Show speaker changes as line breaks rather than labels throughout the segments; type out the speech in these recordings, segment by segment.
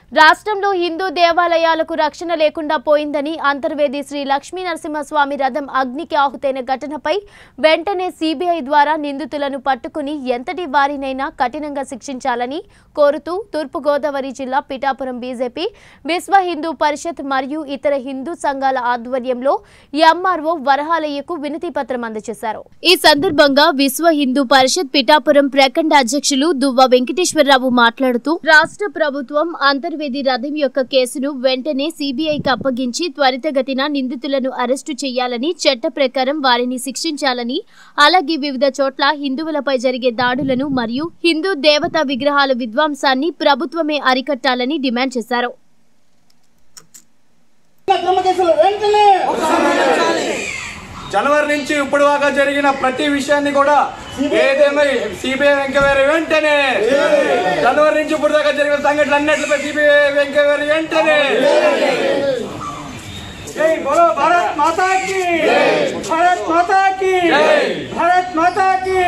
రాష్ట్రంలో హిందూ దేవాలయాలకు రక్షణ లేకుండా పోయిందని అంతర్వేది శ్రీ లక్ష్మీ నరసింహస్వామి రథం అగ్నికి ఆహుతైన ఘటనపై వెంటనే సిబిఐ ద్వారా నిందితులను పట్టుకుని ఎంతటి వారినైనా కఠినంగా శిక్షించాలని కోరుతూ తూర్పుగోదావరి జిల్లా పిఠాపురం బీజేపీ విశ్వ హిందూ పరిషత్ మరియు ఇతర హిందూ సంఘాల ఆధ్వర్యంలో ఎంఆర్ఓ వరహాలయ్యకు వినతి పత్రం అందజేశారు ఈ సందర్భంగా విశ్వ హిందూ పరిషత్ పిఠాపురం ప్రఖండ అధ్యక్షులు దువ్వ వెంకటేశ్వరరావు మాట్లాడుతూ రాష్ట్ర ప్రభుత్వం అంతర్వేది రథం యొక్క కేసును వెంటనే సిబిఐకి అప్పగించి త్వరితగతిన నిందితులను అరెస్టు చేయాలని చట్ట ప్రకారం వారిని శిక్షించాలని అలాగే వివిధ చోట్ల హిందువులపై జరిగే దాడులను మరియు హిందూ దేవతా విగ్రహాల విధ్వంసాన్ని ప్రభుత్వమే అరికట్టాలని డిమాండ్ చేశారు
అక్రమ కేసులు వెంటనే
జనవరి నుంచి ఇప్పుడు దాకా జరిగిన ప్రతి విషయాన్ని కూడా ఏదేమో సిబిఐ ఎంక్వైరీ వెంటనే జనవరి నుంచి ఇప్పుడు దాకా జరిగిన సంఘటనలు అన్నిటిపై సిబిఐ ఎంక్వైరీ వెంటనే జై బోలో భారత్ మాతా కి భారత్ మాతా కి భారత్ మాతా కి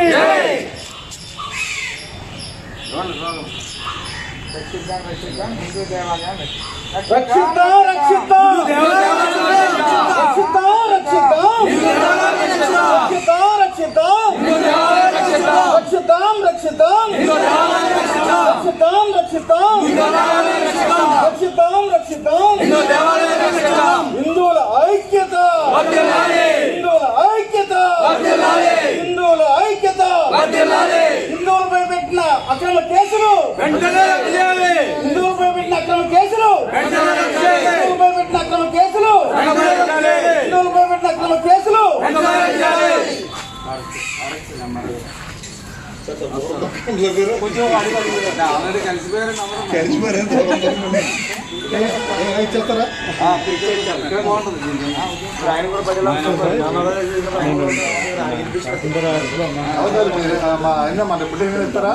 రక్షిద్దాం రక్షిద్దాం రక్షిద్దాం రక్షిద్దాం రక్షిద్దాం రక్షిద్దాం రక్షిద్దాం రక్షిద్దాం రక్షిద్దాం రక్షిద్దాం రక్షిద్దాం రక్షిద్దాం హిందువుల ఐక్యత హిందువుల ఐక్యత హిందువుల ఐక్యత హిందువులపై పెట్టిన అక్రమ కేసులు
వెంటనే చేయాలి
హిందువులపై పెట్టిన అక్రమ కేసులు హిందువులపై పెట్టిన అక్రమ కేసులు హిందువులపై పెట్టిన అక్రమ కేసులు
మా ఆయన మన ఎప్పుడు ఇస్తారా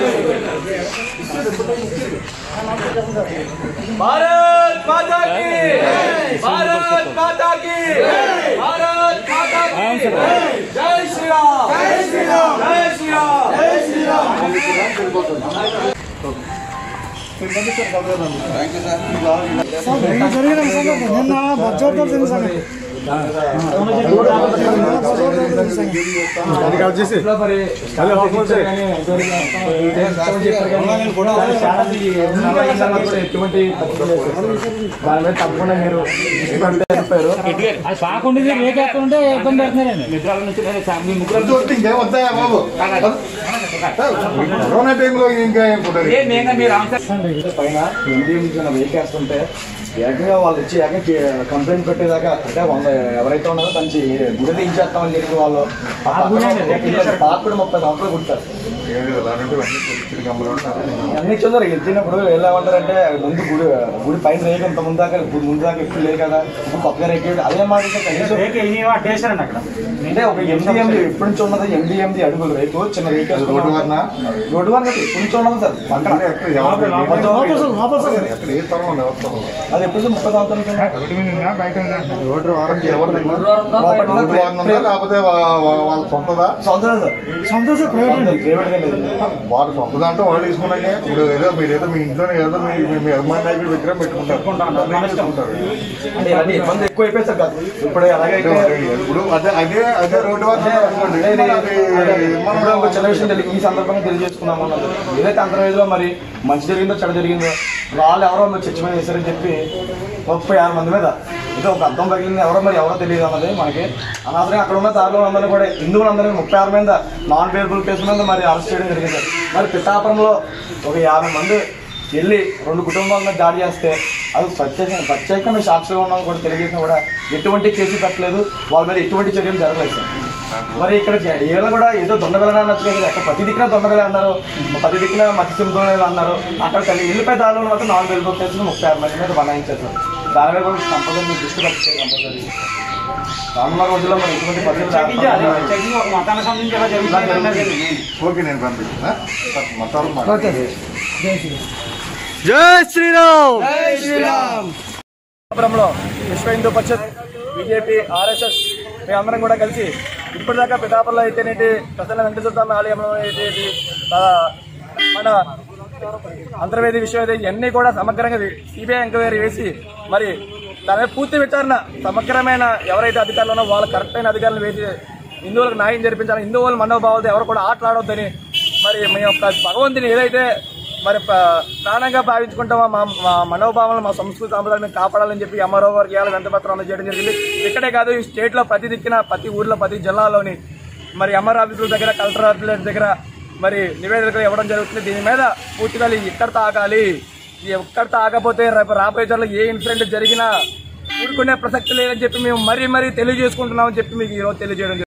భారత్ మాతా కి భారత్ మాతా కి భారత్ మాతా కి జై శ్రీరామ్ జై శ్రీరామ్ జై శ్రీరామ్ జై శ్రీరామ్
తప్పకుండా మీరు చెప్పారు అది కాకుండా రేట్ ఎక్కడ ఉంటే ఇబ్బంది పెడుతున్నారండి నిద్రల నుంచి నేను ఫ్యామిలీ ముగ్గురు
ఇంకేం వస్తాయా బాబు కరోనా టైంలో ఇంకా ఏం పుట్టారు
పైన ఎండిఎం వెహికల్స్ ఉంటే ఏకంగా వాళ్ళు వచ్చి ఏకంగా కంప్లైంట్ పెట్టేదాకా అంటే వంద ఎవరైతే ఉన్నారో తనచి గుడి తీయించేస్తామని చెప్పి వాళ్ళు పాత కూడా ముప్పై సంవత్సరాలు కుట్టారు అన్ని చూసారు వెళ్తున్నప్పుడు ఎలా ఉంటారంటే ముందు గుడి గుడి పైన రేఖ ఇంత ముందు దాకా ఇప్పుడు ముందు దాకా ఎక్కువ లేదు కదా ఇప్పుడు కొత్తగా రేఖ అదే మాట ఇంకా కనీసం
చేశారండి అక్కడ
అంటే ఒక ఎనిమిది ఎనిమిది ఎప్పటి నుంచి ఉన్నది ఎనిమిది ఎనిమిది అడుగులు రేపు చిన్న రేఖ
రోడ్డు వరన?
రోడ్డు వరకు ఎప్పటి నుంచి ఉన్నది సార్ పక్కన
ఎక్కడ ఏ తరం ఉంది ఎవరి తరం
అది ఎప్పుడు నుంచి ముప్పై సంవత్సరాల కింద.
రోడ్డు వారం ఎవరి దగ్గర
లోపల
రోడ్డు వారం ఉందా లేకపోతే వా- వా- వాళ్ళ సొంతదా
సంవత్సరాలు సార్ సంవత్సరం ప్రైవేట్ గా లేదు
వాడు సొంత దాంట్లో వాళ్ళు తీసుకున్నాకే ఇప్పుడు ఏదో మీరు ఏదో మీ ఇంట్లోనే ఏదో మీ మీ- మీ అభిమాన నాయకుడు విగ్రహం పెట్టుకుంటారు పెట్టుకుంటారు
అంటే ఇవన్నీ ఇబ్బంది ఎక్కువ అయిపోయింది సార్ కాదు ఇప్పుడు ఎలాగైతే
ఇప్పుడు అదే అదే అదే రోడ్డు వారం అనుకోండి
అదే
మరి అది
ఇప్పుడు ఒక చిన్న విషయం తెలియదు ఈ సందర్భంగా తెలియజేసుకున్నాము అన్నది ఏదైతే అంతర్వేదిలో మరి మంచి జరిగిందో చెడ జరిగిందో వాళ్ళు ఎవరో మరి చర్చ మీద వేశారని చెప్పి ముప్పై ఆరు మంది మీద ఏదో ఒక అర్థం పగిలింది ఎవరో మరి ఎవరో తెలియదు అన్నది మనకి అనవసరంగా అక్కడ ఉన్న దారిలో అందరినీ కూడా హిందువులందరినీ ముప్పై ఆరు మీద నాన్ వేరబుల్ కేసు మీద మరి అరెస్ట్ చేయడం జరిగింది మరి పిఠాపురంలో ఒక యాభై మంది వెళ్ళి రెండు కుటుంబాల మీద దాడి చేస్తే అది ప్రత్యేకంగా ప్రత్యేకంగా సాక్షిగా ఉన్నాం కూడా తెలియజేసినా కూడా ఎటువంటి కేసు పెట్టలేదు వాళ్ళ మీద ఎటువంటి చర్యలు జరగలేదు సార్ మరి ఇక్కడ ఏళ్ళు కూడా ఏదో దొండగలని అన్నట్టు కదా అక్కడ ప్రతి దిక్కున దొండగలే అన్నారు ప్రతి దిక్కున మత్స్యం అన్నారు అక్కడ తల్లి ఇల్లుపై దాడులు మాత్రం నాలుగు వేల కేసులు ముప్పై ఆరు మంది మీద బనాయించారు సార్ దాని మీద కూడా కంపల్సరీ మీరు దృష్టి పెట్టారు కంపల్సరీ రానున్న రోజుల్లో మరి ఎటువంటి పరిస్థితులు రాకుండా
చెకింగ్ ఒక మతానికి సంబంధించి ఎలా జరుగుతుంది
ఓకే నేను పంపిస్తున్నా మొత్తాలు మాట్లాడు
జై శ్రీరామ్
పిఠాపురంలో విశ్వ హిందూ పరిషత్ బీజేపీ ఆర్ఎస్ఎస్ మేమందరం కూడా కలిసి ఇప్పటిదాకా పిఠాపురంలో అయితేనేటి ప్రసన్న వెంకటేశ్వర స్వామి ఆలయంలో అయితేనేటి ఆ, మన
అంతర్వేది విషయం అయితే ఇవన్నీ కూడా సమగ్రంగా సిబిఐ ఎంక్వైరీ వేసి మరి దాని మీద పూర్తి విచారణ సమగ్రమైన ఎవరైతే అధికారులు ఉన్నారో వాళ్ళ కరెక్ట్ అయిన అధికారులు వేసి హిందువులకు న్యాయం జరిపించాలి హిందువుల మనోభావాలతో ఎవరు కూడా ఆటలాడొద్దని మరి మీ యొక్క భగవంతుని ఏదైతే మరి ప- ప్రాణంగా భావించుకుంటామో మా మా మనోభావాలను మా సంస్కృతి సాంప్రదాయాలను కాపాడాలని చెప్పి ఎంఆర్ఓ గారికి ఇవాళ వెంటపత్రం అందజేయడం జరిగింది ఇక్కడే కాదు ఈ స్టేట్ లో ప్రతి దిక్కున ప్రతి ఊర్లో ప్రతి జిల్లాలోని మరి ఎంఆర్ ఆఫీసుల దగ్గర కలెక్టర్ ఆఫీసుల దగ్గర మరి నివేదికలు ఇవ్వడం జరుగుతుంది దీని మీద పూర్తిగా ఇక్కడితో ఆగాలి ఈ ఒక్కడితో ఆగపోతే రేపు రాబోయే రోజుల్లో ఏ ఇన్సిడెంట్ జరిగినా ఊరుకునే ప్రసక్తి లేదని చెప్పి మేము మరీ మరీ తెలియజేసుకుంటున్నామని చెప్పి మీకు ఈరోజు తెలియజేయడం జరుగుతుంది.